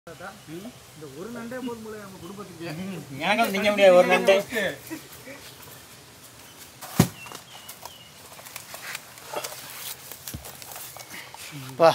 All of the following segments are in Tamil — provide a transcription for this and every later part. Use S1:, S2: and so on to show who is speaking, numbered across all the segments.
S1: இந்த ஒரு நண்டே போதும் நம்ம குடும்பத்துக்கு
S2: எனக்கும் திங்க முடியாது ஒரு நண்டு
S3: வா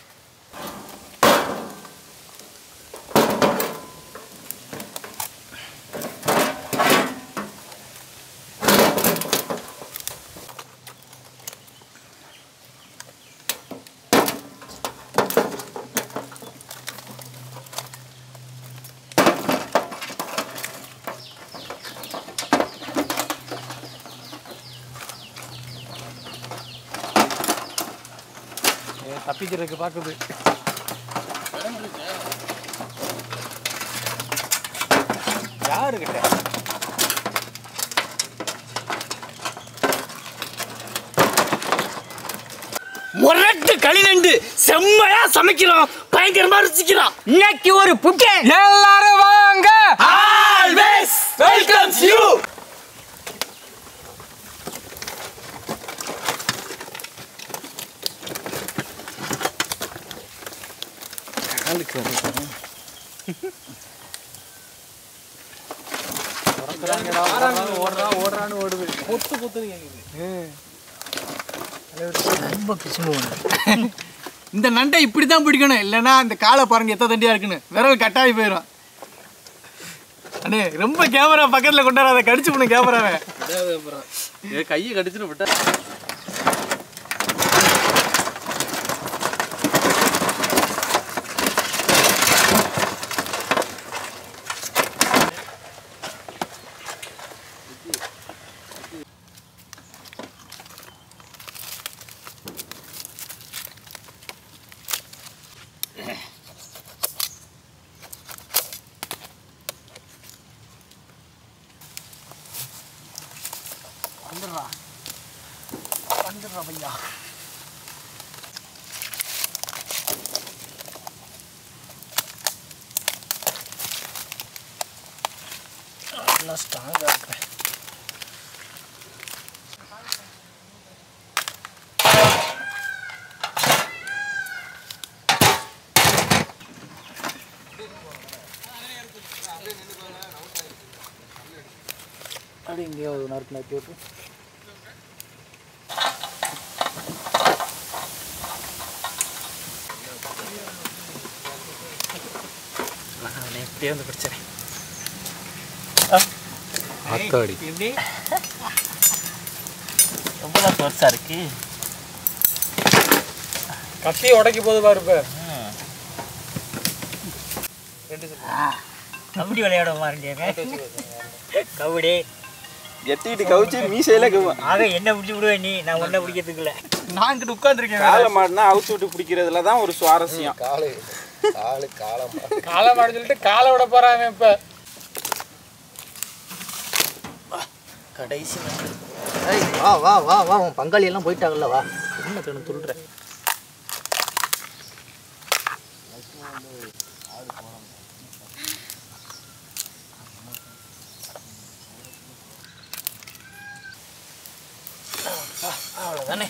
S1: தப்பிக்கிறதுக்கு பார்க்குது
S3: யாருக்கிட்ட
S2: முரட்டு களிநண்டு செம்மையா சமைக்கிறோம் பயங்கரமா ருசிக்கிறோம் இன்னைக்கு ஒரு புக்கேன்
S1: எல்லாரும் வாங்க
S2: ஆல்வேஸ் வெல்கம்ஸ் யூ
S3: காலுக்கு வந்து
S1: ஓடுறா ஓடுறான்னு ஓடுது பொத்து பொத்துன்னு கேக்குது
S3: ரொம்ப பிசும்பு
S1: இந்த நண்டை இப்படி தான் பிடிக்கணும் இல்லைன்னா அந்த காலை பாருங்க எத்த தண்டியா இருக்குன்னு விரல் கட்டாயி போயிடும் அண்ணே ரொம்ப கேமரா பக்கத்துல கொண்டாடாத கடிச்சு போன கேமராவை
S3: கையை கடிச்சுட்டு விட்டா நல்லா ஸ்ட்ராங்காக இருக்கு அப்படி இங்கேயே ஒரு நறுக்கு நறுக்கி விட்டு நான் இப்படியே வந்து பிடிச்சேன் அத்தாடி
S2: ரொம்ப பெருசா இருக்கு
S1: கத்தி உடைக்க போது பாரு இப்ப
S2: கபடி விளையாட மாட்டேங்க கபடி
S4: எட்டிட்டு கவுச்சு மீசையில கவு-
S2: ஆக என்ன பிடிச்சி விடுவேன் நீ நான் ஒன்றை பிடிக்கிறதுக்குள்ள
S1: நான் இங்கிட்டு உட்காந்துருக்கேன்
S4: காலை மாடுனா அவுத்து விட்டு பிடிக்கிறதுல தான் ஒரு சுவாரஸ்யம்
S3: காலு காலு காலம்
S1: காலை மாடு சொல்லிட்டு காலை விட போறாங்க இப்ப
S3: கடைசி நண்டு ஏய் வா வா வா வா உன் பங்காளி எல்லாம் போயிட்டாங்கல்ல வா என்ன தண்ணு துள்ளுற அவ்வளோதானே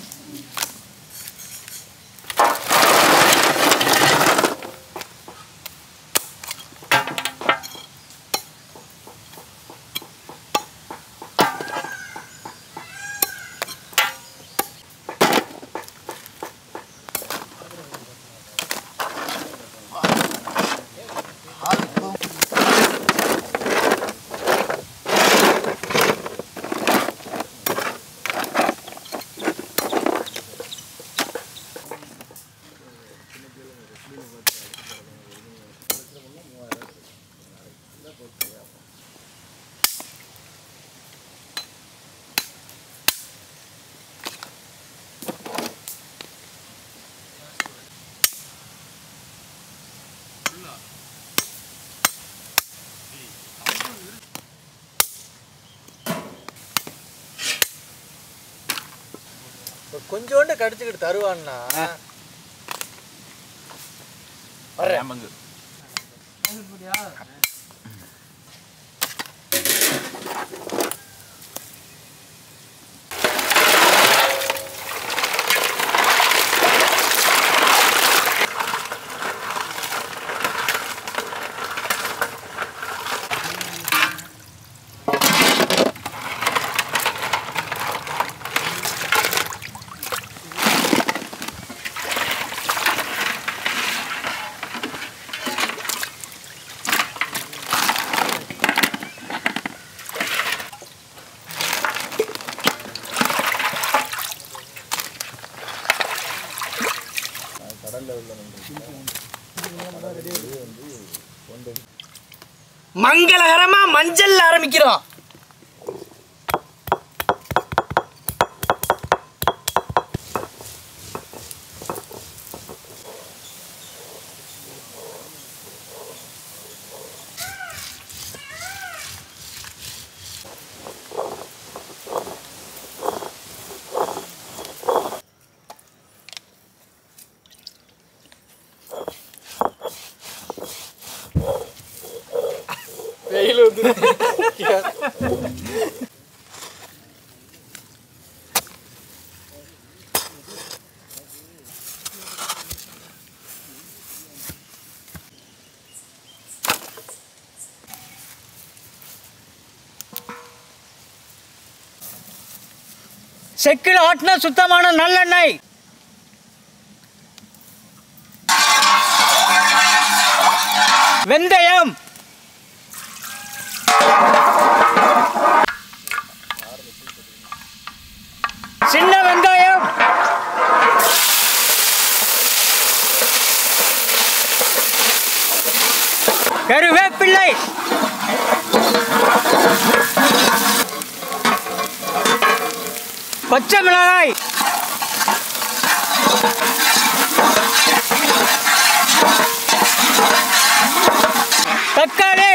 S3: கொஞ்சோண்டு கடிச்சுக்கிட்டு தருவான்னா
S4: ஆமாங்க
S1: மங்களகரமா மஞ்சள் ஆரம்பிக்கிறோம் வெயில் வந்து
S2: செக்கில் ஆட்டின சுத்தமான நல்லெண்ணெய் வெந்தயம் சின்ன வெங்காயம் கருவேப்பிள்ளை பச்சை மிளகாய் தக்காளி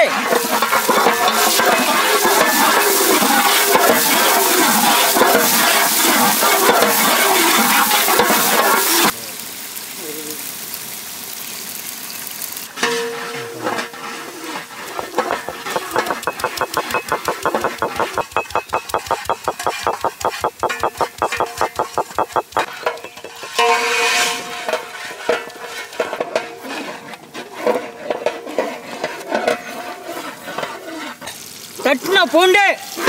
S2: தட்டின பூண்டு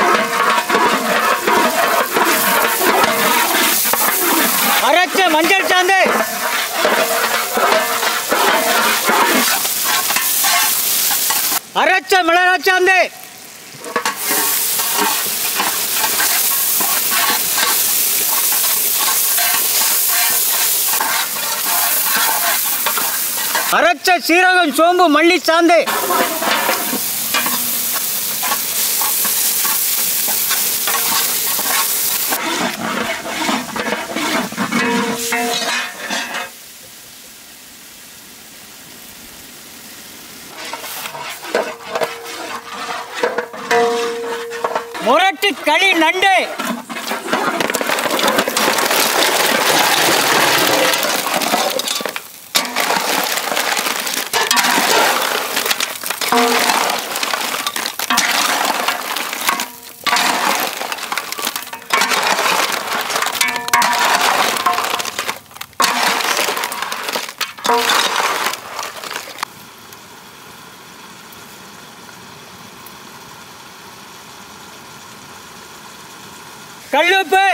S2: அரைச்ச மஞ்சள் சாந்து அரைச்ச மிளகாய் சாந்து அரைச்ச சீரகம் சோம்பு மல்லி சாந்து முரட்டு களி நண்டு கல்லுப்பு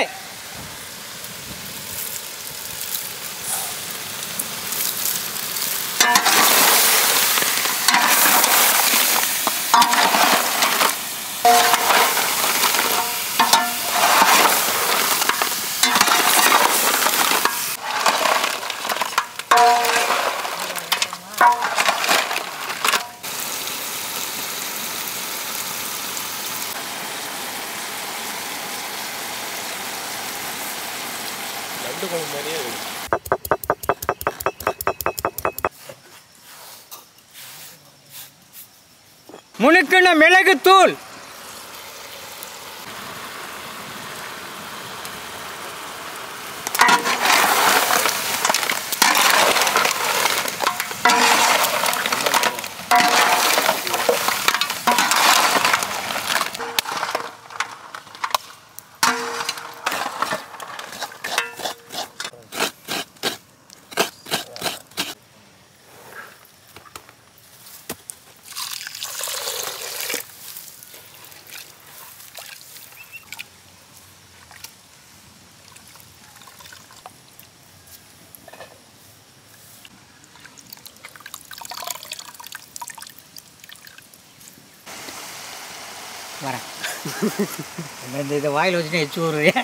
S2: முணுக்குன மிளகு தூள் வரேன் இந்த இதை வாயில் வச்சுட்டு எச்சு வருவேன்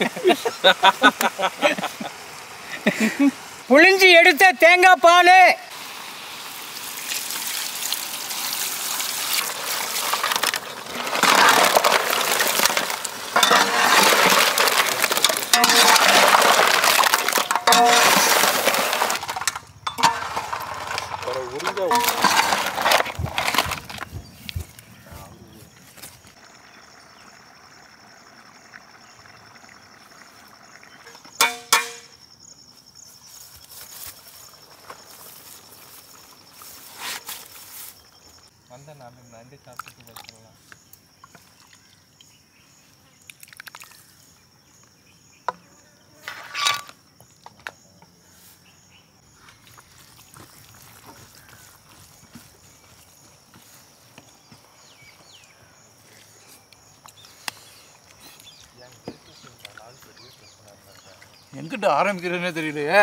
S2: புளிஞ்சி எடுத்த தேங்காய் பால்
S1: வந்தேன் நான் நன்றி சாப்பிட்டு வச்சுக்கலாம் எங்கிட்ட ஆரம்பிக்கிறதுனே தெரியலையே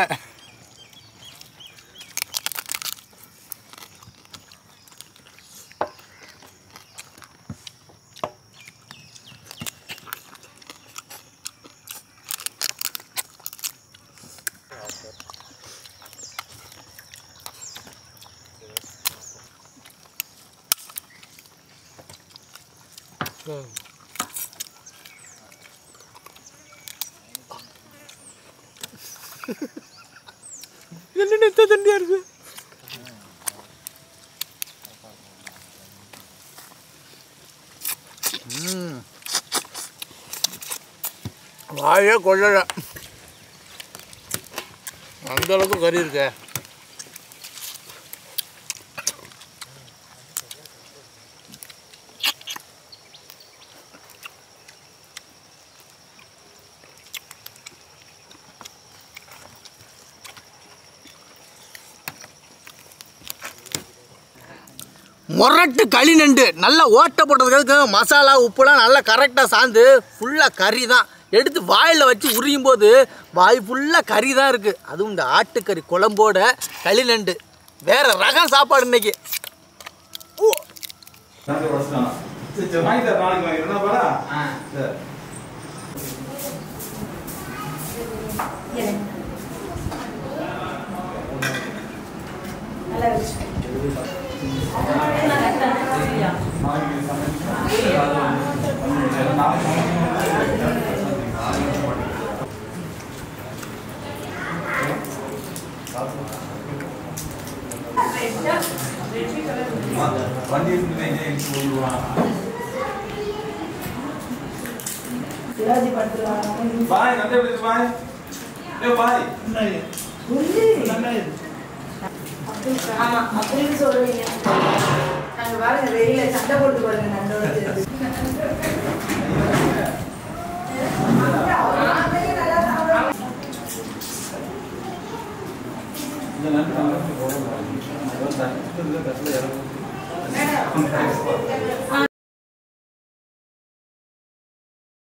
S1: என்ன எத்த தண்டியா இருக்கு ம். வாயே கொள்ளல அந்த அளவுக்கு கறி இருக்க முரட்டு களி நண்டு நல்லா ஓட்டை போட்டதுக்கு மசாலா உப்புலாம் நல்லா கரெக்டாக சாந்து ஃபுல்லாக கறி தான் எடுத்து வாயில் வச்சு உரியும் போது வாய் ஃபுல்லாக கறி தான் இருக்குது அதுவும் இந்த ஆட்டுக்கறி குழம்போட களி நண்டு வேற ரகம் சாப்பாடு இன்னைக்கு
S4: வாங்கி தர நாளைக்கு வாங்கிடுறேன் பாரா சரி வண்டி எடுத்து சொல்லுவான் பாய் நல்ல எப்படி பாய் ஏ பாய்
S5: ஆமா அப்படின்னு சொல்றீங்க நாங்க பாருங்க வெளியில சண்டை போட்டு பாருங்க நண்டோட
S4: இந்த நண்டு நல்லா போடுவாங்க